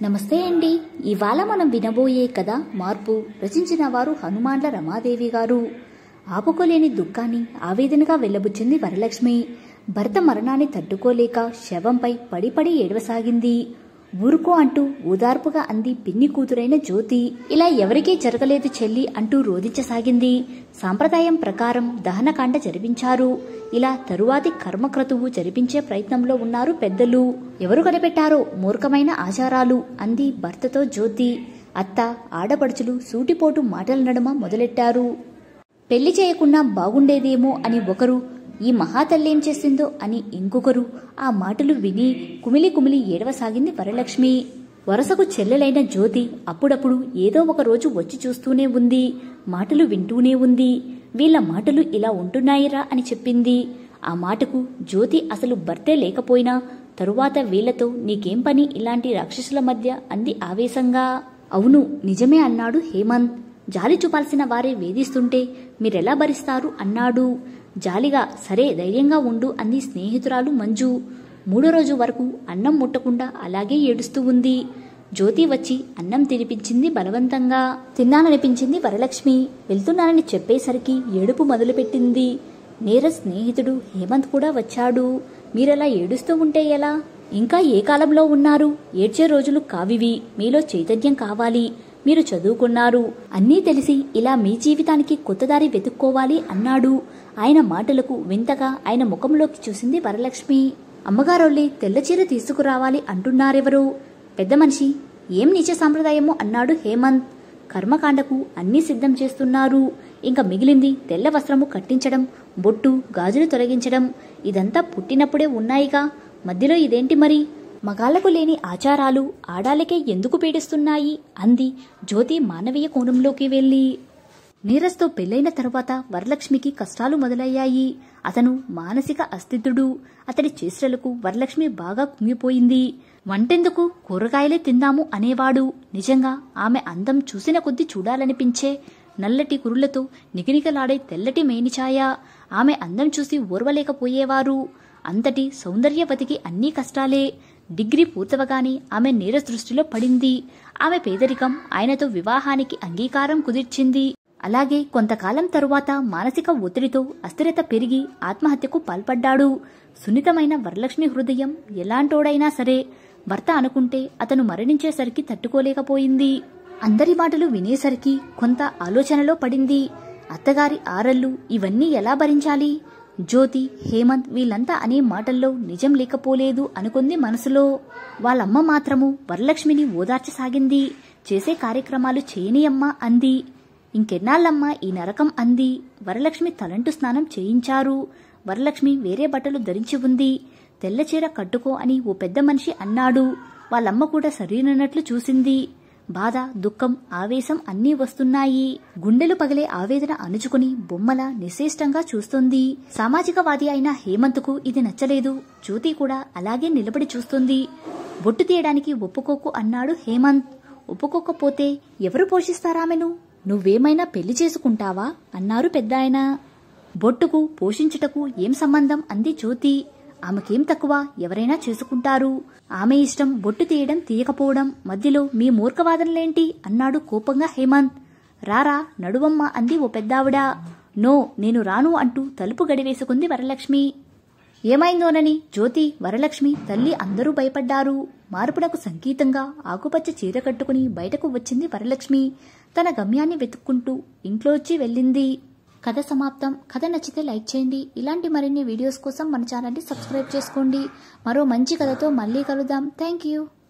నమస్తే అండి ఇవాళ మనం వినబోయే కథ మార్పు రచించిన వారు హనుమాన్ల రమాదేవి గారు ఆపుకోలేని దుఃఖాన్ని ఆవేదనగా వెళ్లబుచ్చింది వరలక్ష్మి భర్త మరణాన్ని తట్టుకోలేక శవంపై పడి పడి ఏడవసాగింది ఊరుకో అంటూ ఓదార్పుగా అంది పిన్ని కూతురైన జ్యోతి ఇలా ఎవరికీ జరగలేదు చెల్లి అంటూ రోధించసాగింది సాంప్రదాయం ప్రకారం దహనకాండ జరిపించారు ఇలా తరువాతి కర్మక్రతువు జరిపించే ప్రయత్నంలో ఉన్నారు పెద్దలు ఎవరు కనిపెట్టారో మూర్ఖమైన ఆచారాలు అంది భర్తతో జ్యోతి అత్త ఆడపడుచులు సూటిపోటు మాటల నడుమ మొదలెట్టారు పెళ్లి చేయకుండా బాగుండేదేమో అని ఒకరు ఈ మహాతల్లేం చేసిందో అని ఇంకొకరు ఆ మాటలు విని కుమిలి కుమిలి ఏడవసాగింది వరలక్ష్మి వరసకు చెల్లెలైన జ్యోతి అప్పుడప్పుడు ఏదో ఒక రోజు వచ్చి చూస్తూనే ఉంది మాటలు వింటూనే ఉంది వీళ్ళ మాటలు ఇలా ఉంటున్నాయిరా అని చెప్పింది ఆ మాటకు జ్యోతి అసలు భర్తే లేకపోయినా తరువాత వీళ్లతో నీకేం పని ఇలాంటి రాక్షసుల మధ్య అంది ఆవేశంగా అవును నిజమే అన్నాడు హేమంత్ జాలి చూపాల్సిన వారే వేధిస్తుంటే మీరెలా భరిస్తారు అన్నాడు జాలిగా సరే ధైర్యంగా ఉండు అంది స్నేహితురాలు మంజు మూడో రోజు వరకు అన్నం ముట్టకుండా అలాగే ఏడుస్తూ ఉంది జ్యోతి వచ్చి అన్నం తినిపించింది బలవంతంగా తిన్నాననిపించింది వరలక్ష్మి వెళ్తున్నానని చెప్పేసరికి ఏడుపు మొదలుపెట్టింది నేర స్నేహితుడు హేమంత్ కూడా వచ్చాడు మీరలా ఏడుస్తూ ఉంటే ఎలా ఇంకా ఏ కాలంలో ఉన్నారు ఏడ్చే రోజులు కావివి మీలో చైతన్యం కావాలి మీరు చదువుకున్నారు అన్నీ తెలిసి ఇలా మీ జీవితానికి కొత్త దారి వెతుక్కోవాలి అన్నాడు ఆయన మాటలకు వింతగా ఆయన ముఖంలోకి చూసింది వరలక్ష్మి అమ్మగారోళ్ళి తెల్లచీర తీసుకురావాలి అంటున్నారెవరు పెద్ద మనిషి ఏం నీచ సాంప్రదాయమో అన్నాడు హేమంత్ కర్మకాండకు అన్నీ సిద్ధం చేస్తున్నారు ఇంకా మిగిలింది తెల్ల వస్త్రము కట్టించడం బొట్టు గాజులు తొలగించడం ఇదంతా పుట్టినప్పుడే ఉన్నాయిగా మధ్యలో ఇదేంటి మరి మగాళ్లకు లేని ఆచారాలు ఆడాలకే ఎందుకు పీడిస్తున్నాయి అంది జ్యోతి మానవీయ కోణంలోకి వెళ్ళి నీరజ్తో పెళ్లైన తరువాత వరలక్ష్మికి కష్టాలు మొదలయ్యాయి అతను మానసిక అస్థితుడు అతడి చేష్టలకు వరలక్ష్మి బాగా కుంగిపోయింది వంటెందుకు కూరగాయలే తిందాము అనేవాడు నిజంగా ఆమె అందం చూసిన కొద్దీ చూడాలనిపించే నల్లటి కురులతో నిగినిగలాడే తెల్లటి మేనిఛాయ ఆమె అందం చూసి ఓర్వలేకపోయేవారు అంతటి సౌందర్యవతికి అన్నీ కష్టాలే డిగ్రీ పూర్తవగానే ఆమె నీరజ్ దృష్టిలో పడింది ఆమె పేదరికం ఆయనతో వివాహానికి అంగీకారం కుదిర్చింది అలాగే కొంతకాలం తరువాత మానసిక ఒత్తిడితో అస్థిరత పెరిగి ఆత్మహత్యకు పాల్పడ్డాడు సున్నితమైన వరలక్ష్మి హృదయం ఎలాంటోడైనా సరే భర్త అనుకుంటే అతను మరణించేసరికి తట్టుకోలేకపోయింది అందరి మాటలు వినేసరికి కొంత ఆలోచనలో పడింది అత్తగారి ఆరళ్ళు ఇవన్నీ ఎలా భరించాలి జ్యోతి హేమంత్ వీళ్ళంతా అనే మాటల్లో నిజం లేకపోలేదు అనుకుంది మనసులో వాళ్ళమ్మ మాత్రము వరలక్ష్మిని ఓదార్చసాగింది చేసే కార్యక్రమాలు చేయనియమ్మా అంది ఇంకెన్నాళ్ళమ్మా ఈ నరకం అంది వరలక్ష్మి తలంటు స్నానం చేయించారు వరలక్ష్మి వేరే బట్టలు ధరించి ఉంది తెల్లచీర కట్టుకో అని ఓ పెద్ద మనిషి అన్నాడు వాళ్ళమ్మ కూడా సరైనట్లు చూసింది బాధ దుఃఖం ఆవేశం అన్నీ వస్తున్నాయి గుండెలు పగిలే ఆవేదన అణుచుకుని బొమ్మల నిశ్చేష్టంగా చూస్తుంది సామాజికవాది అయిన హేమంత్కు ఇది నచ్చలేదు జ్యోతి కూడా అలాగే నిలబడి చూస్తుంది బొట్టు తీయడానికి ఒప్పుకోకు అన్నాడు హేమంత్ ఒప్పుకోకపోతే ఎవరు పోషిస్తారామెను నువ్వేమైనా పెళ్లి చేసుకుంటావా అన్నారు పెద్దాయన బొట్టుకు పోషించుటకు ఏం సంబంధం అంది జ్యోతి ఆమెకేం తక్కువ ఎవరైనా చేసుకుంటారు ఆమె ఇష్టం బొట్టు తీయడం తీయకపోవడం మధ్యలో మీ మూర్ఖవాదనలేంటి అన్నాడు కోపంగా హేమంత్ రారా నడువమ్మ అంది ఓ పెద్దావిడ నో నేను రాను అంటూ తలుపు గడివేసుకుంది వరలక్ష్మి ఏమైందోనని జ్యోతి వరలక్ష్మి తల్లి అందరూ భయపడ్డారు మార్పునకు సంకేతంగా ఆకుపచ్చ చీర కట్టుకుని బయటకు వచ్చింది వరలక్ష్మి తన గమ్యాన్ని వెతుక్కుంటూ ఇంట్లోచ్చి వెళ్ళింది కథ సమాప్తం కథ నచ్చితే లైక్ చేయండి ఇలాంటి మరిన్ని వీడియోస్ కోసం మన ఛానల్ని సబ్స్క్రైబ్ చేసుకోండి మరో మంచి కథతో మళ్ళీ కలుద్దాం థ్యాంక్ యూ